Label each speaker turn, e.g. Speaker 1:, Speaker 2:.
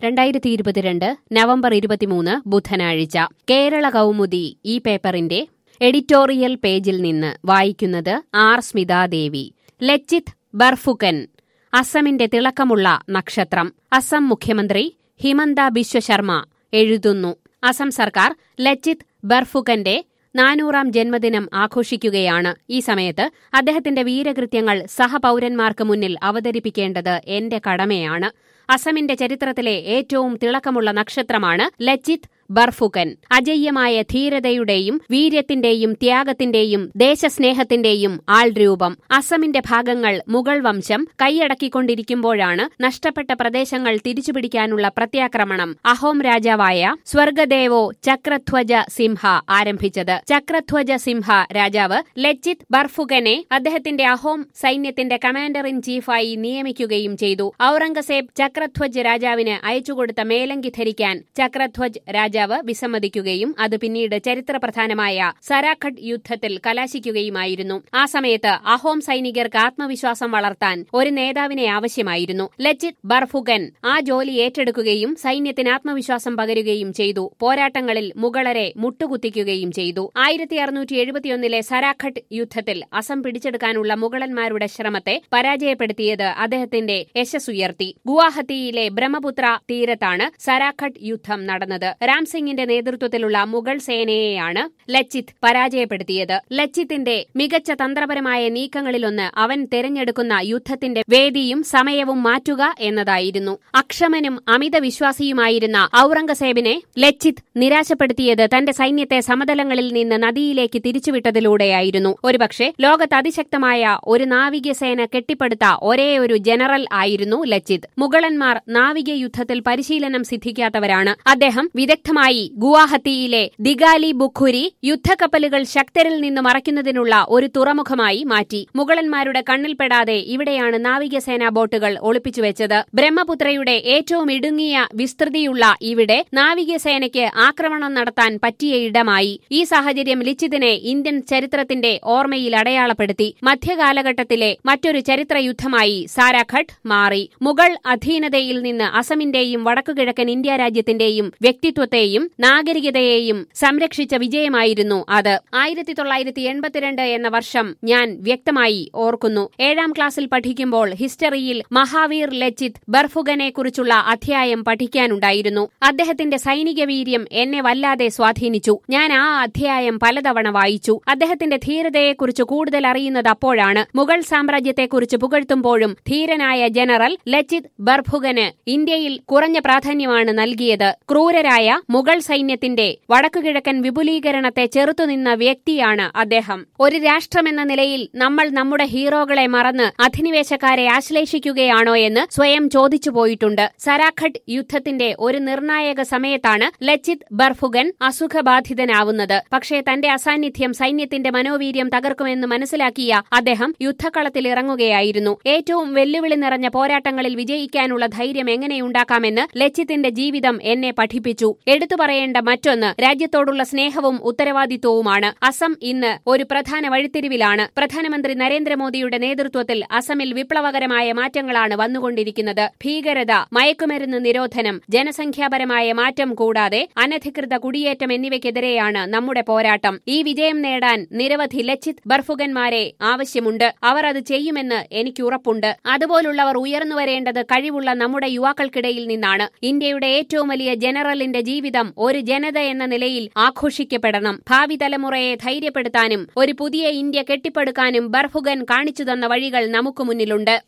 Speaker 1: രണ്ടായിരത്തി ഇരുപത്തിരണ്ട് നവംബർ ഇരുപത്തിമൂന്ന് ബുധനാഴ്ച കേരള കൗമുദി ഈ പേപ്പറിന്റെ എഡിറ്റോറിയൽ പേജിൽ നിന്ന് വായിക്കുന്നത് ആർ സ്മിതാദേവി ലച്ചിത് ബർഫുക്കൻ അസമിന്റെ തിളക്കമുള്ള നക്ഷത്രം അസം മുഖ്യമന്ത്രി ഹിമന്ത ബിശ്വ ശർമ്മ എഴുതുന്നു അസം സർക്കാർ ലച്ചിത് ബർഫുക്കന്റെ നാനൂറാം ജന്മദിനം ആഘോഷിക്കുകയാണ് ഈ സമയത്ത് അദ്ദേഹത്തിന്റെ വീരകൃത്യങ്ങൾ സഹപൌരന്മാർക്ക് മുന്നിൽ അവതരിപ്പിക്കേണ്ടത് എന്റെ കടമയാണ് അസമിന്റെ ചരിത്രത്തിലെ ഏറ്റവും തിളക്കമുള്ള നക്ഷത്രമാണ് ലച്ചിത് ബർഫുക്കൻ അജയ്യമായ ധീരതയുടെയും വീര്യത്തിന്റെയും ത്യാഗത്തിന്റെയും ദേശസ്നേഹത്തിന്റെയും ആൾരൂപം അസമിന്റെ ഭാഗങ്ങൾ മുഗൾ വംശം കൈയടക്കിക്കൊണ്ടിരിക്കുമ്പോഴാണ് നഷ്ടപ്പെട്ട പ്രദേശങ്ങൾ തിരിച്ചുപിടിക്കാനുള്ള പ്രത്യാക്രമണം അഹോം രാജാവായ സ്വർഗദേവോ ചക്രധ്വജ സിംഹ ആരംഭിച്ചത് ചക്രധ്വജ സിംഹ രാജാവ് ലച്ചിത് ബർഫുക്കനെ അദ്ദേഹത്തിന്റെ അഹോം സൈന്യത്തിന്റെ കമാൻഡർ ഇൻ ചീഫായി നിയമിക്കുകയും ചെയ്തു ഔറംഗസേബ് ചക്രധ്വജ് രാജാവിന് അയച്ചുകൊടുത്ത മേലങ്കി ധരിക്കാൻ ചക്രധ്വജ് രാജാവ് വിസമ്മതിക്കുകയും അത് പിന്നീട് ചരിത്രപ്രധാനമായ സരാഖഡ് യുദ്ധത്തിൽ കലാശിക്കുകയുമായിരുന്നു ആ സമയത്ത് അഹോം സൈനികർക്ക് ആത്മവിശ്വാസം വളർത്താൻ ഒരു നേതാവിനെ ആവശ്യമായിരുന്നു ലച്ചിത് ബർഫുഗൻ ആ ജോലി ഏറ്റെടുക്കുകയും സൈന്യത്തിന് ആത്മവിശ്വാസം പകരുകയും ചെയ്തു പോരാട്ടങ്ങളിൽ മുഗളരെ മുട്ടുകുത്തിക്കുകയും ചെയ്തു ആയിരത്തി അറുന്നൂറ്റി എഴുപത്തിയൊന്നിലെ സരാഖഡ് യുദ്ധത്തിൽ അസം പിടിച്ചെടുക്കാനുള്ള മുഗളന്മാരുടെ ശ്രമത്തെ പരാജയപ്പെടുത്തിയത് അദ്ദേഹത്തിന്റെ യശസ്സുയർത്തി ഗുവാഹത്തിയിലെ ബ്രഹ്മപുത്ര തീരത്താണ് സരാഖഡ് യുദ്ധം നടന്നത് രാം സിംഗിന്റെ നേതൃത്വത്തിലുള്ള മുഗൾ സേനയെയാണ് ലച്ചിത് പരാജയപ്പെടുത്തിയത് ലച്ചിത്തിന്റെ മികച്ച തന്ത്രപരമായ നീക്കങ്ങളിലൊന്ന് അവൻ തിരഞ്ഞെടുക്കുന്ന യുദ്ധത്തിന്റെ വേദിയും സമയവും മാറ്റുക എന്നതായിരുന്നു അക്ഷമനും അമിത വിശ്വാസിയുമായിരുന്ന ഔറംഗസേബിനെ ലച്ചിത് നിരാശപ്പെടുത്തിയത് തന്റെ സൈന്യത്തെ സമതലങ്ങളിൽ നിന്ന് നദിയിലേക്ക് തിരിച്ചുവിട്ടതിലൂടെയായിരുന്നു ഒരുപക്ഷെ ലോകത്ത് അതിശക്തമായ ഒരു നാവികസേന കെട്ടിപ്പടുത്ത ഒരേ ഒരു ജനറൽ ആയിരുന്നു ലച്ചിത് മുഗളന്മാർ നാവിക യുദ്ധത്തിൽ പരിശീലനം സിദ്ധിക്കാത്തവരാണ് അദ്ദേഹം വിദഗ്ധമായി ഗുവാഹത്തിയിലെ ദിഗാലി ബുഖുരി യുദ്ധക്കപ്പലുകൾ ശക്തരിൽ നിന്ന് മറയ്ക്കുന്നതിനുള്ള ഒരു തുറമുഖമായി മാറ്റി മുഗളന്മാരുടെ കണ്ണിൽപ്പെടാതെ ഇവിടെയാണ് നാവികസേനാ ബോട്ടുകൾ ഒളിപ്പിച്ചുവെച്ചത് ബ്രഹ്മപുത്രയുടെ ഏറ്റവും ഇടുങ്ങിയ വിസ്തൃതിയുള്ള ഇവിടെ നാവികസേനയ്ക്ക് ആക്രമണം നടത്താൻ പറ്റിയ ഇടമായി ഈ സാഹചര്യം ലിച്ചിതിനെ ഇന്ത്യൻ ചരിത്രത്തിന്റെ ഓർമ്മയിൽ അടയാളപ്പെടുത്തി മധ്യകാലഘട്ടത്തിലെ മറ്റൊരു ചരിത്ര യുദ്ധമായി സാരാഘട്ട് മാറി മുഗൾ അധീനതയിൽ നിന്ന് അസമിന്റെയും വടക്കുകിഴക്കൻ ഇന്ത്യ രാജ്യത്തിന്റെയും വ്യക്തിത്വത്തെയും നാഗരികതയെയും സംരക്ഷിച്ച വിജയമായിരുന്നു അത് ആയിരത്തി തൊള്ളായിരത്തി എൺപത്തിരണ്ട് എന്ന വർഷം ഞാൻ വ്യക്തമായി ഓർക്കുന്നു ഏഴാം ക്ലാസ്സിൽ പഠിക്കുമ്പോൾ ഹിസ്റ്ററിയിൽ മഹാവീർ ലച്ചിത് ബർഫുഗനെ കുറിച്ചുള്ള അധ്യായം പഠിക്കാനുണ്ടായിരുന്നു അദ്ദേഹത്തിന്റെ സൈനിക വീര്യം എന്നെ വല്ലാതെ സ്വാധീനിച്ചു ഞാൻ ആ അധ്യായം പലതവണ വായിച്ചു അദ്ദേഹത്തിന്റെ ധീരതയെക്കുറിച്ച് കൂടുതൽ അറിയുന്നത് അപ്പോഴാണ് മുഗൾ സാമ്രാജ്യത്തെക്കുറിച്ച് പുകഴ്ത്തുമ്പോഴും ധീരനായ ജനറൽ ലച്ചിത് ബർഫുഗന് ഇന്ത്യയിൽ കുറഞ്ഞ പ്രാധാന്യമാണ് നൽകിയത് ക്രൂരരായ മുഗൾ സൈന്യത്തിന്റെ വടക്കുകിഴക്കൻ വിപുലീകരണത്തെ ചെറുത്തുനിന്ന വ്യക്തിയാണ് അദ്ദേഹം ഒരു രാഷ്ട്രമെന്ന നിലയിൽ നമ്മൾ നമ്മുടെ ഹീറോകളെ മറന്ന് അധിനിവേശക്കാരെ ആശ്ലേഷിക്കുകയാണോ എന്ന് സ്വയം ചോദിച്ചു പോയിട്ടുണ്ട് സരാഖഡ് യുദ്ധത്തിന്റെ ഒരു നിർണായക സമയത്താണ് ലച്ചിത് ബർഫുഗൻ അസുഖബാധിതനാവുന്നത് പക്ഷേ തന്റെ അസാന്നിധ്യം സൈന്യത്തിന്റെ മനോവീര്യം തകർക്കുമെന്ന് മനസ്സിലാക്കിയ അദ്ദേഹം യുദ്ധക്കളത്തിൽ ഇറങ്ങുകയായിരുന്നു ഏറ്റവും വെല്ലുവിളി നിറഞ്ഞ പോരാട്ടങ്ങളിൽ വിജയിക്കാനുള്ള ധൈര്യം എങ്ങനെയുണ്ടാക്കാമെന്ന് ലച്ചിത്തിന്റെ ജീവിതം എന്നെ പഠിപ്പിച്ചു എടുത്തു പറയേണ്ട മറ്റൊന്ന് രാജ്യത്തോടുള്ള സ്നേഹവും ഉത്തരവാദിത്വവുമാണ് അസം ഇന്ന് ഒരു പ്രധാന വഴിത്തിരിവിലാണ് പ്രധാനമന്ത്രി നരേന്ദ്രമോദിയുടെ നേതൃത്വത്തിൽ അസമിൽ വിപ്ലവകരമായ മാറ്റങ്ങളാണ് വന്നുകൊണ്ടിരിക്കുന്നത് ഭീകരത മയക്കുമരുന്ന് നിരോധനം ജനസംഖ്യാപരമായ മാറ്റം കൂടാതെ അനധികൃത കുടിയേറ്റം എന്നിവയ്ക്കെതിരെയാണ് നമ്മുടെ പോരാട്ടം ഈ വിജയം നേടാൻ നിരവധി ലച്ചിത് ബർഫുഗന്മാരെ ആവശ്യമുണ്ട് അവർ അത് ചെയ്യുമെന്ന് എനിക്ക് ഉറപ്പുണ്ട് അതുപോലുള്ളവർ ഉയർന്നു വരേണ്ടത് കഴിവുള്ള നമ്മുടെ യുവാക്കൾക്കിടയിൽ നിന്നാണ് ഇന്ത്യയുടെ ഏറ്റവും വലിയ ജനറലിന്റെ ജീവിതം ഒരു ജനത എന്ന നിലയിൽ ആഘോഷിക്കപ്പെടണം ഭാവി തലമുറയെ ധൈര്യപ്പെടുത്താനും ഒരു പുതിയ ഇന്ത്യ കെട്ടിപ്പടുക്കാനും ബർഫുഗൻ കാണിച്ചു തന്ന വഴികൾ നമുക്ക് മുന്നിലുണ്ട്